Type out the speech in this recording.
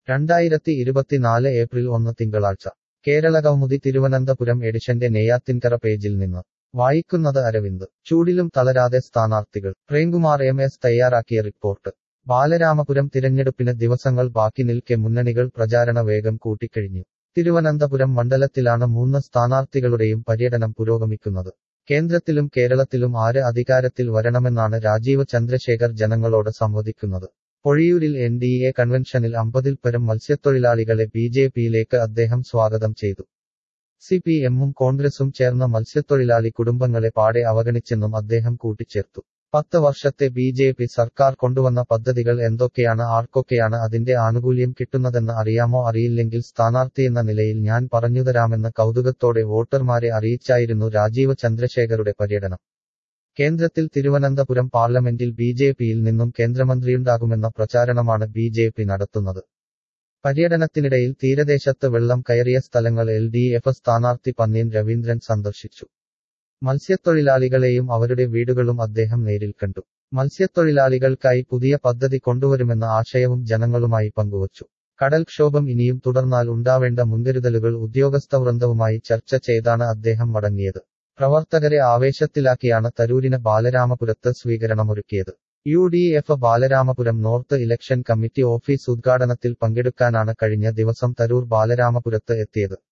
രണ്ടായിരത്തി ഇരുപത്തിനാല് ഏപ്രിൽ ഒന്ന് തിങ്കളാഴ്ച കേരളകൗമുദി തിരുവനന്തപുരം എഡിഷന്റെ നെയ്യാത്തിൻകര പേജിൽ നിന്ന് വായിക്കുന്നത് അരവിന്ദ് ചൂടിലും തളരാതെ സ്ഥാനാർത്ഥികൾ പ്രേംകുമാർ എം എസ് തയ്യാറാക്കിയ റിപ്പോർട്ട് ബാലരാമപുരം തിരഞ്ഞെടുപ്പിന് ദിവസങ്ങൾ ബാക്കി നിൽക്കെ മുന്നണികൾ പ്രചാരണ വേഗം കൂട്ടിക്കഴിഞ്ഞു തിരുവനന്തപുരം മണ്ഡലത്തിലാണ് മൂന്ന് സ്ഥാനാർത്ഥികളുടെയും പര്യടനം പുരോഗമിക്കുന്നത് കേന്ദ്രത്തിലും കേരളത്തിലും ആര് അധികാരത്തിൽ വരണമെന്നാണ് രാജീവ് ചന്ദ്രശേഖർ ജനങ്ങളോട് സംവദിക്കുന്നത് പൊഴിയൂരിൽ എൻ ഡി എ കൺവെൻഷനിൽ അമ്പതിൽ പരം മത്സ്യത്തൊഴിലാളികളെ ബി ജെ പിയിലേക്ക് അദ്ദേഹം സ്വാഗതം ചെയ്തു സി പി എമ്മും കോൺഗ്രസും ചേർന്ന മത്സ്യത്തൊഴിലാളി കുടുംബങ്ങളെ പാടെ അവഗണിച്ചെന്നും അദ്ദേഹം കൂട്ടിച്ചേർത്തു പത്ത് വർഷത്തെ ബി ജെ പി സർക്കാർ കൊണ്ടുവന്ന പദ്ധതികൾ എന്തൊക്കെയാണ് ആർക്കൊക്കെയാണ് അതിന്റെ ആനുകൂല്യം കിട്ടുന്നതെന്ന് അറിയാമോ അറിയില്ലെങ്കിൽ സ്ഥാനാർത്ഥിയെന്ന നിലയിൽ ഞാൻ പറഞ്ഞുതരാമെന്ന് കൗതുകത്തോടെ വോട്ടർമാരെ അറിയിച്ചായിരുന്നു രാജീവ് ചന്ദ്രശേഖരുടെ പര്യടനം കേന്ദ്രത്തിൽ തിരുവനന്തപുരം പാർലമെന്റിൽ ബി ജെ പിയിൽ നിന്നും കേന്ദ്രമന്ത്രിയുണ്ടാകുമെന്ന പ്രചാരണമാണ് ബി ജെ പി നടത്തുന്നത് പര്യടനത്തിനിടയിൽ തീരദേശത്ത് വെള്ളം കയറിയ സ്ഥലങ്ങൾ എൽ ഡി എഫ് സ്ഥാനാർത്ഥി പന്നീൻ രവീന്ദ്രൻ സന്ദർശിച്ചു മത്സ്യത്തൊഴിലാളികളെയും അവരുടെ വീടുകളും അദ്ദേഹം നേരിൽ കണ്ടു മത്സ്യത്തൊഴിലാളികൾക്കായി പുതിയ പദ്ധതി കൊണ്ടുവരുമെന്ന ആശയവും ജനങ്ങളുമായി പങ്കുവച്ചു കടൽക്ഷോഭം ഇനിയും തുടർന്നാൽ ഉണ്ടാവേണ്ട മുൻകരുതലുകൾ ഉദ്യോഗസ്ഥവൃന്ദവുമായി ചർച്ച ചെയ്താണ് അദ്ദേഹം മടങ്ങിയത് പ്രവർത്തകരെ ആവേശത്തിലാക്കിയാണ് തരൂരിന് ബാലരാമപുരത്ത് സ്വീകരണമൊരുക്കിയത് U D F Balaramapuram north election committee office ഉദ്ഘാടനത്തിൽ പങ്കെടുക്കാനാണ് കഴിഞ്ഞ ദിവസം തരൂർ ബാലരാമപുരത്ത് എത്തിയത്